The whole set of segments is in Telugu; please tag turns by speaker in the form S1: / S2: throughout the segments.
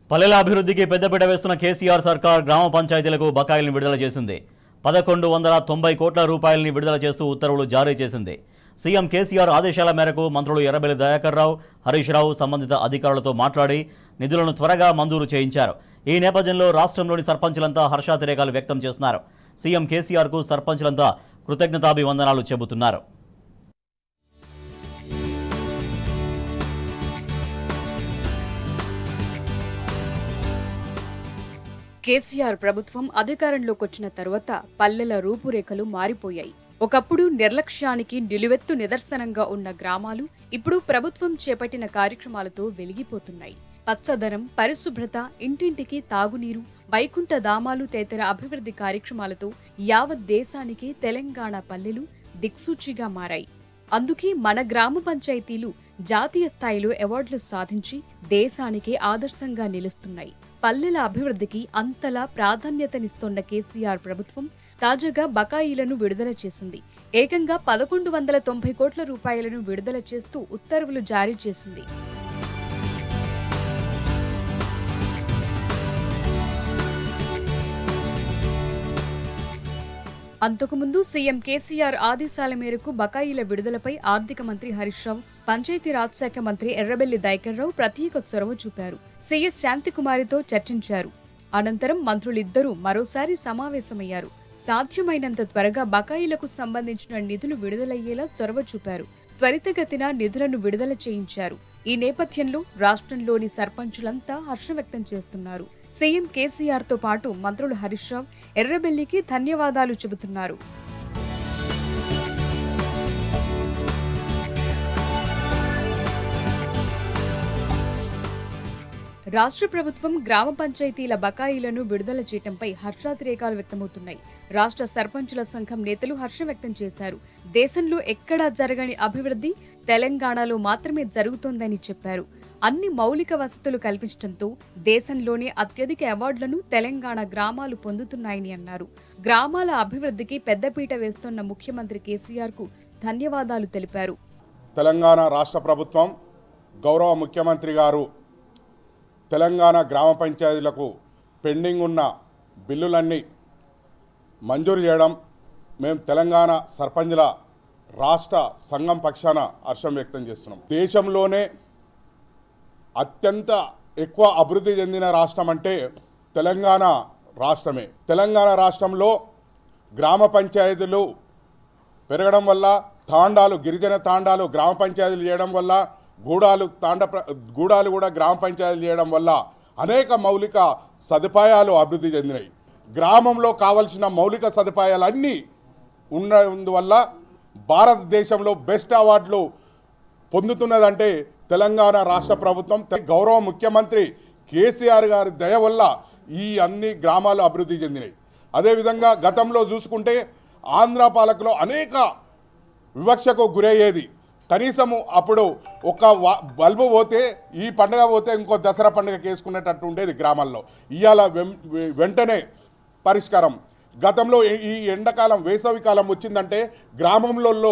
S1: పల్లెల అభివృద్ధికి పెద్దపీట వేస్తున్న కేసీఆర్ సర్కార్ గ్రామ పంచాయతీలకు బకాయిలను విడుదల చేసింది పదకొండు వందల తొంభై కోట్ల రూపాయలని విడుదల చేస్తూ ఉత్తర్వులు జారీ చేసింది సీఎం కేసీఆర్ ఆదేశాల మేరకు మంత్రులు ఎర్రబెల్లి దయాకర్ రావు హరీష్ రావు సంబంధిత అధికారులతో మాట్లాడి నిధులను త్వరగా మంజూరు చేయించారు ఈ నేపథ్యంలో రాష్ట్రంలోని సర్పంచులంతా హర్షాతిరేకాలు వ్యక్తం చేస్తున్నారు సీఎం కేసీఆర్కు సర్పంచులంతా కృతజ్ఞతాభివందనాలు చెబుతున్నారు
S2: కేసీఆర్ ప్రభుత్వం అధికారంలోకి వచ్చిన తరువాత పల్లెల రూపురేఖలు మారిపోయాయి ఒకప్పుడు నిర్లక్ష్యానికి నిలువెత్తు నిదర్శనంగా ఉన్న గ్రామాలు ఇప్పుడు ప్రభుత్వం చేపట్టిన కార్యక్రమాలతో వెలిగిపోతున్నాయి పచ్చదనం పరిశుభ్రత ఇంటింటికి తాగునీరు వైకుంఠ ధామాలు తదితర అభివృద్ధి కార్యక్రమాలతో యావత్ దేశానికి తెలంగాణ పల్లెలు దిక్సూచిగా మారాయి అందుకే మన గ్రామ పంచాయతీలు జాతీయ స్థాయిలో అవార్డులు సాధించి దేశానికి ఆదర్శంగా నిలుస్తున్నాయి పల్లెల అభివృద్ధికి అంతలా ప్రాధాన్యతనిస్తోన్న కేసీఆర్ ప్రభుత్వం తాజాగా బకాయిలను విడుదల చేసింది ఏకంగా పదకొండు వందల తొంభై కోట్ల రూపాయలను విడుదల చేస్తూ ఉత్తర్వులు జారీ చేసింది అంతకుముందు సీఎం కేసీఆర్ ఆదేశాల మేరకు బకాయిల విడుదలపై ఆర్థిక మంత్రి హరీష్ రావు పంచాయతీరాజ్ శాఖ మంత్రి ఎర్రబెల్లి దైకర్ రావు ప్రత్యేక చొరవ చూపారు సీఎస్ శాంతికుమారితో చర్చించారు అనంతరం మంత్రులిద్దరూ మరోసారి సమావేశమయ్యారు సాధ్యమైనంత త్వరగా బకాయిలకు సంబంధించిన నిధులు విడుదలయ్యేలా చొరవ చూపారు త్వరితగతిన నిధులను విడుదల చేయించారు ఈ నేపథ్యంలో రాష్ట్రంలోని సర్పంచులంతా హర్షం వ్యక్తం చేస్తున్నారు సీఎం కేసీఆర్ తో పాటు మంత్రులు హరీష్ రావు ఎర్రబెల్లికి ధన్యవాదాలు చెబుతున్నారు రాష్ట్ర ప్రభుత్వం గ్రామ పంచాయతీల బకాయిలను విడుదల చేయటంపై హర్షాతిరేకాలు వ్యక్తమవుతున్నాయి రాష్ట్ర సర్పంచుల సంఘం నేతలు హర్షం వ్యక్తం చేశారు దేశంలో ఎక్కడా జరగని అభివృద్ధి తెలంగాణలో మాత్రమే జరుగుతోందని చెప్పారు అన్ని మౌలిక వసతులు కల్పించడంతో దేశంలోనే అత్యధిక అవార్డులను తెలంగాణ గ్రామాలు పొందుతున్నాయని అన్నారు గ్రామాల అభివృద్ధికి పెద్దపీట వేస్తున్న ముఖ్యమంత్రి కేసీఆర్ కు ధన్యవాదాలు తెలిపారు
S3: తెలంగాణ రాష్ట్ర ప్రభుత్వం గౌరవ ముఖ్యమంత్రి గారు తెలంగాణ గ్రామ పంచాయతీలకు పెండింగ్ ఉన్న బిల్లులన్నీ మంజూరు చేయడం మేము తెలంగాణ సర్పంచుల రాష్ట్ర సంఘం పక్షాన హర్షం వ్యక్తం చేస్తున్నాం దేశంలోనే అత్యంత ఎక్కువ అభివృద్ధి చెందిన రాష్ట్రం అంటే తెలంగాణ రాష్ట్రమే తెలంగాణ రాష్ట్రంలో గ్రామ పంచాయతీలు పెరగడం వల్ల తాండాలు గిరిజన తాండాలు గ్రామ పంచాయతీలు చేయడం వల్ల గూడాలు తాండ ప్ర- గూడాలు కూడా గ్రామ పంచాయతీలు చేయడం వల్ల అనేక మౌలిక సదుపాయాలు అభివృద్ధి చెందినాయి గ్రామంలో కావలసిన మౌలిక సదుపాయాలన్నీ ఉన్నందువల్ల భారతదేశంలో బెస్ట్ అవార్డులు పొందుతున్నదంటే తెలంగాణ రాష్ట్ర ప్రభుత్వం తె- గౌరవ ముఖ్యమంత్రి కేసీఆర్ గారి దయ వల్ల ఈ అన్ని గ్రామాలు అభివృద్ధి చెందినాయి అదేవిధంగా గతంలో చూసుకుంటే ఆంధ్ర పాలకులో అనేక వివక్షకు గురయ్యేది కనీసము అప్పుడు ఒక వా- బల్బు పోతే ఈ పండగ పోతే ఇంకో దసరా పండుగ వేసుకునేటట్టు ఉండేది గ్రామాల్లో ఇవాళ వెం- వె- వెంటనే పరిష్కారం గతంలో ఈ- ఈ ఎండాకాలం వేసవి కాలం వచ్చిందంటే గ్రామంలో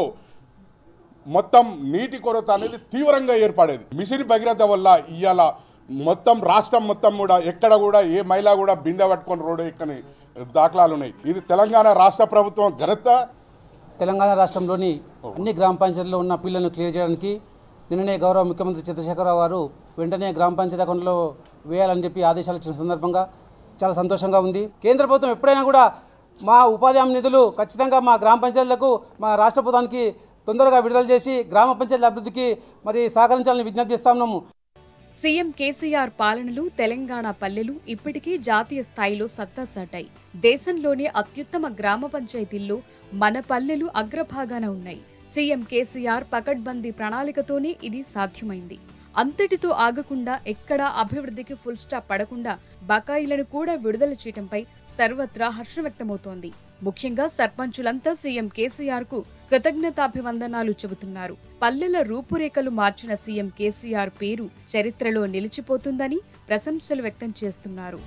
S3: మొత్తం నీటి కొరత అనేది తీవ్రంగా ఏర్పడేది మిషన్ భగీరథ వల్ల ఇవాళ మొత్తం రాష్ట్రం మొత్తం కూడా ఎక్కడ కూడా ఏ మహిళ కూడా బిందె పట్టుకొని రోడ్డు ఎక్కని దాఖలాలు ఉన్నాయి ఇది తెలంగాణ రాష్ట్ర ప్రభుత్వం ఘనత
S4: తెలంగాణ రాష్ట్రంలోని అన్ని గ్రామ పంచాయతీల్లో ఉన్న పిల్లలను క్లియర్ చేయడానికి నిన్ననే గౌరవ ముఖ్యమంత్రి చంద్రశేఖరరావు గారు వెంటనే గ్రామ పంచాయతీ అకౌంట్లో వేయాలని చెప్పి ఆదేశాలు ఇచ్చిన సందర్భంగా చాలా సంతోషంగా ఉంది కేంద్ర ప్రభుత్వం ఎప్పుడైనా కూడా మా ఉపాధి హామీ నిధులు ఖచ్చితంగా మా గ్రామ పంచాయతీలకు మా రాష్ట్ర ప్రభుత్వానికి తొందరగా విడుదల చేసి గ్రామ పంచాయతీల అభివృద్ధికి మరి సహకరించాలని విజ్ఞప్తి చేస్తా ఉన్నాము
S2: సీఎం కేసీఆర్ పాలనలో తెలంగాణ పల్లెలు ఇప్పటికీ జాతీయ స్థాయిలో సత్తా చాటాయి దేశంలోనే అత్యుత్తమ గ్రామ పంచాయతీల్లో మన పల్లెలు అగ్రభాగాన ఉన్నాయి సీఎం కేసీఆర్ పకడ్బందీ ప్రణాళికతోనే ఇది సాధ్యమైంది అంతటితో ఆగకుండా ఎక్కడా అభివృద్ధికి ఫుల్ స్టాప్ పడకుండా బకాయిలను కూడా విడుదల చేయటంపై సర్వత్రా హర్షం వ్యక్తమవుతోంది ముఖ్యంగా సర్పంచులంతా సీఎం కేసీఆర్ కు కృతజ్ఞతాభివందనాలు చెబుతున్నారు పల్లెల రూపురేఖలు మార్చిన సీఎం కేసీఆర్ పేరు చరిత్రలో నిలిచిపోతుందని ప్రశంసలు వ్యక్తం చేస్తున్నారు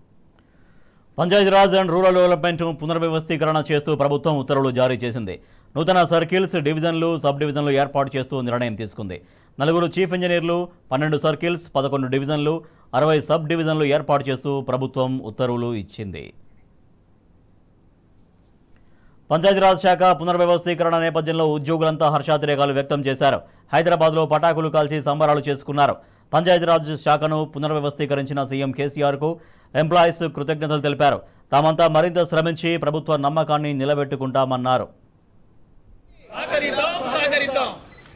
S1: పంచాయతీరాజ్ అండ్ రూరల్ డెవలప్మెంట్ పునర్వ్యవస్థీకరణ చేస్తూ ప్రభుత్వం ఉత్తర్వులు జారీ చేసింది నూతన సర్కిల్స్ డివిజన్లు సబ్ డివిజన్లు ఏర్పాటు చేస్తూ నిర్ణయం తీసుకుంది నలుగురు చీఫ్ ఇంజనీర్లు పన్నెండు సర్కిల్స్ పదకొండు డివిజన్లు అరవై సబ్ డివిజన్లు ఏర్పాటు చేస్తూ ప్రభుత్వం ఉత్తర్వులు ఇచ్చింది పంచాయతీరాజ్ శాఖ పునర్వ్యవస్థీకరణ నేపథ్యంలో ఉద్యోగులంతా హర్షాతిరేకాలు వ్యక్తం చేశారు హైదరాబాద్లో పటాకులు కాల్చి సంబరాలు చేసుకున్నారు పంచాయతీరాజ్ శాఖను పునర్వ్యవస్థీకరించిన సీఎం కేసీఆర్కు ఎంప్లాయీస్ కృతజ్ఞతలు తెలిపారు తామంతా మరింత శ్రమించి ప్రభుత్వ నమ్మకాన్ని నిలబెట్టుకుంటామన్నారు
S5: సహకరిద్దాం సహకరిద్దాం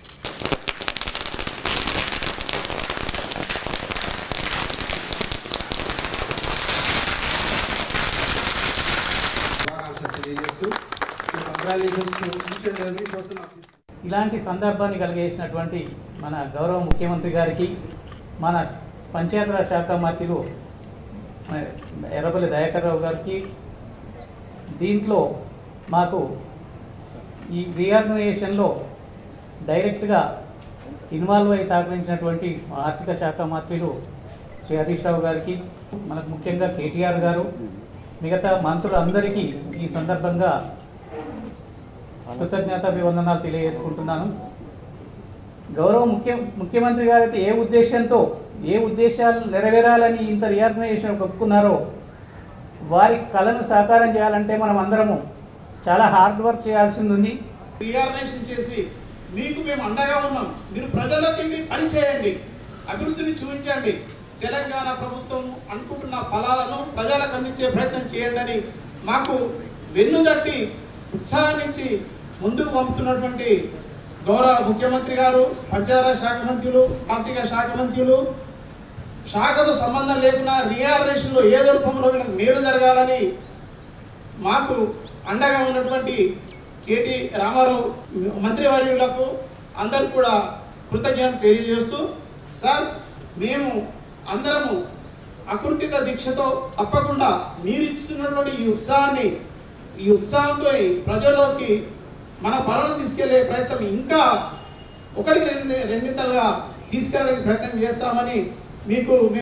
S6: శుభాకాంక్షలు తెలియజేస్తూ so congratulations to each and every person of this
S7: ఇలాంటి సందర్భాన్ని కలిగేసినటువంటి మన గౌరవ ముఖ్యమంత్రి గారికి మన పంచాయతీరాజ్ శాఖ మంత్రులు మన ఎర్రపల్లి దయాకర్ రావు గారికి దీంట్లో మాకు ఈ రీఆర్గనైజేషన్లో డైరెక్ట్గా ఇన్వాల్వ్ అయి సహకరించినటువంటి మా ఆర్థిక శాఖ మంత్రులు శ్రీ హరీష్ రావు గారికి మనకు ముఖ్యంగా కేటీఆర్ గారు మిగతా మంత్రులందరికీ ఈ సందర్భంగా కృతజ్ఞత అభివందనాలు తెలియజేసుకుంటున్నాను గౌరవ ముఖ్య ముఖ్యమంత్రి గారు అయితే ఏ ఉద్దేశంతో ఏ ఉద్దేశాలు నెరవేరాలని ఇంత రీఆర్గనైజేషన్ ఒప్పుకున్నారో వారి కళను సాకారం చేయాలంటే మనం అందరము చాలా హార్డ్ వర్క్ చేయాల్సింది ఉంది
S8: రీఆర్గనైజేషన్ చేసి మీకు మేము అండగా ఉన్నాం మీరు ప్రజలకి వెళ్ళి పని చేయండి అభివృద్ధిని చూపించండి తెలంగాణ ప్రభుత్వం అనుకుంటున్న ఫలాలను ప్రజలకు అందించే ప్రయత్నం చేయండి అని మాకు వెన్నుదట్టి ఉత్సాహాన్నించి ముందుకు పంపుతున్నటువంటి గౌరవ ముఖ్యమంత్రి గారు పంచాయతీరాజ్ శాఖ మంత్రులు ఆర్థిక శాఖ మంత్రులు శాఖతో సంబంధం లేకుండా రీఆర్గనైజేషన్లో ఏదో రూపంలో వీళ్ళకి మేలు జరగాలని మాకు అండగా ఉన్నటువంటి కేటీ రామారావు మంత్రివర్యులకు అందరు కూడా కృతజ్ఞతలు తెలియజేస్తూ సార్ మేము అందరము అకుంఠిత దీక్షతో తప్పకుండా మీరు ఇస్తున్నటువంటి ఈ ఉత్సాహాన్ని ఈ ఉత్సాహంతో ఈ ప్రజల్లోకి మన పనులను తీసుకెళ్లే ప్రయత్నం ఇంకా ఒకటికి రెండు రెండింతలుగా తీసుకెళ్ళడానికి ప్రయత్నం చేస్తామని మీకు